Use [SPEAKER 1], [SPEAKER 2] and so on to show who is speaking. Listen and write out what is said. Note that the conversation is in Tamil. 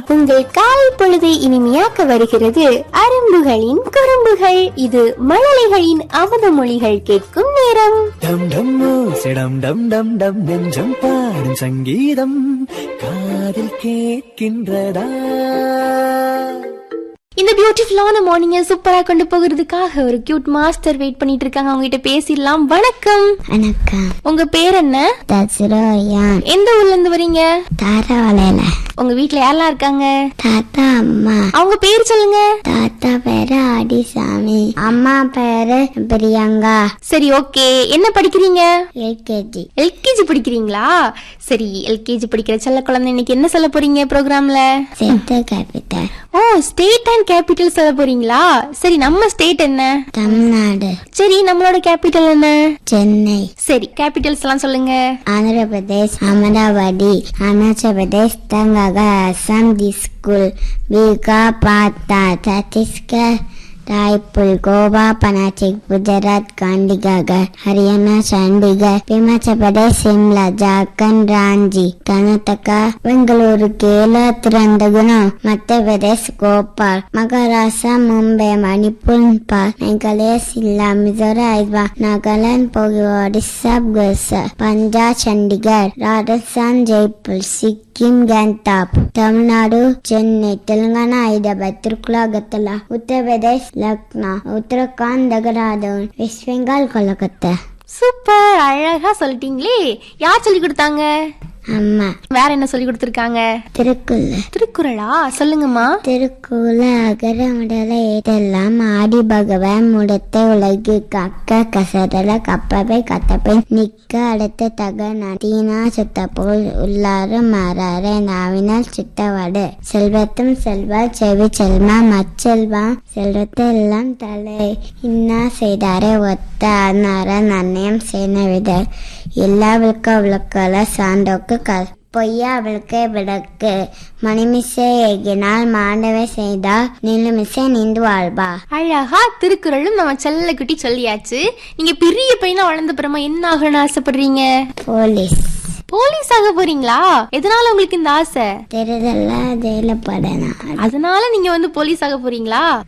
[SPEAKER 1] உங்கள் காலை பொழுதை இனிமையாக்க வருகிறது அரும்புகளின் குறும்புகள் இது மழலைகளின் அவத மொழிகள் கேட்கும் நேரம்
[SPEAKER 2] டம் டம் சிடம் டம் டம் டம் நெஞ்சம் பாடும் சங்கீதம் காதில் கேட்கின்றதா
[SPEAKER 1] இந்த பியூட்டிஃபுல்லான மார்னிங்க சூப்பரா கொண்டு போகிறதுக்காக ஒரு கியூட் மாஸ்டர் வெயிட் பண்ணிட்டு இருக்காங்க அவங்க கிட்ட பேசிடலாம் வணக்கம்
[SPEAKER 3] வணக்கம்
[SPEAKER 1] உங்க பேர் என்ன
[SPEAKER 3] தசுரோயான்
[SPEAKER 1] எந்த ஊர்ல இருந்து வரீங்க
[SPEAKER 3] தாராவளையில
[SPEAKER 1] உங்க வீட்ல யாரெல்லாம் இருக்காங்க
[SPEAKER 3] தாத்தா அம்மா
[SPEAKER 1] அவங்க பேர் சொல்லுங்க
[SPEAKER 3] தாத்தா பேரு ஆடிசாமி அம்மா பேரு பிரியங்கா
[SPEAKER 1] சரி ஓகே என்ன படிக்கிறீங்க
[SPEAKER 3] எல்கேஜி
[SPEAKER 1] எல்கேஜி படிக்கிறீங்களா சரி எல்கேஜி படிக்கிற செல்ல குழந்தை இன்னைக்கு என்ன சொல்ல போறீங்க ப்ரோக்ராம்ல
[SPEAKER 3] செத்த capital
[SPEAKER 1] of state and capital சொல்ல போறீங்களா சரி நம்ம ஸ்டேட் என்ன
[SPEAKER 3] தமிழ்நாடு
[SPEAKER 1] சரி நம்மளோட கேபிட்டல் என்ன
[SPEAKER 3] சென்னை
[SPEAKER 1] சரி கேபிட்டல்ஸ் எல்லாம் சொல்லுங்க
[SPEAKER 3] ஆந்திர பிரதேஷ் அமராவதி அருணாச்சல் பிரதேஷ் தங்காக அசாம் திஸ்குல் பீகார் பாட்னா சத்தீஸ்கர் ராய்பூர் கோவா பனாச்சிக் குஜராத் காண்டிகாகர் ஹரியானா சண்டிகர் ஹிமாச்சல் பிரதேஷ் சிம்லா ஜார்க்கண்ட் ராஞ்சி கர்நாடகா பெங்களூரு கேரளா திருவனந்தபுரம் மத்திய பிரதேஷ் போபால் மகாராஷ்டிரா மும்பை மணிப்பூர் பால் மேகாலயா சில்லா மிசோரம் ஐவா நாகாலாந்து போகிய ஒடிசா குஜராத் பஞ்சாப் சண்டிகர் ராஜஸ்தான் ஜெய்ப்பூர் சிக்கிம் கேங்டாக் தமிழ்நாடு சென்னை தெலுங்கானா ஹைதராபாத் திருக்குலா கத்தலா உத்தரப்பிரதேஷ் லக்னோ உத்தரகாண்ட் தகராதூன் வெஸ்ட் பெங்கால் கொல்கத்தா
[SPEAKER 1] சூப்பர் அழகா சொல்லிட்டீங்களே யார் சொல்லி கொடுத்தாங்க
[SPEAKER 3] அம்மா
[SPEAKER 1] வேற என்ன சொல்லி கொடுத்துருக்காங்க
[SPEAKER 3] திருக்குள்ள
[SPEAKER 1] திருக்குறளா சொல்லுங்கம்மா
[SPEAKER 3] திருக்குல அகர முடல ஏதெல்லாம் ஆடி பகவான் முடத்த உலகு கக்க கசடல கப்பவை கத்தப்பை நிக்க அடுத்த தக நதீனா சுத்த போல் உள்ளாறு மாறாறு நாவினால் சுத்தவடு செல்வத்தும் செல்வால் செவி செல்வா மச்செல்வா செல்வத்தை எல்லாம் தலை இன்னா செய்தாரே ஒத்த அன்னார நன்னயம் செய்ன வித எல்லா விளக்க விளக்கல சான்றோக்கு க பொய்யா அவளுக்கு விளக்கு மணிமிசை ஏகினால் மாண்டவை செய்தால் நிலுமிசை நீண்டு வாழ்வா
[SPEAKER 1] அழகா திருக்குறளும் நம்ம செல்ல குட்டி சொல்லியாச்சு நீங்க பெரிய பையனா வளர்ந்த பிறமா என்ன ஆகணும்னு ஆசைப்படுறீங்க
[SPEAKER 3] போலீஸ்
[SPEAKER 1] போலீஸ் ஆக போறீங்களா எதனால உங்களுக்கு இந்த ஆசை
[SPEAKER 3] தெரிதெல்லாம் ஜெயில படணும்
[SPEAKER 1] அதனால நீங்க வந்து போலீஸ் ஆக போறீங்களா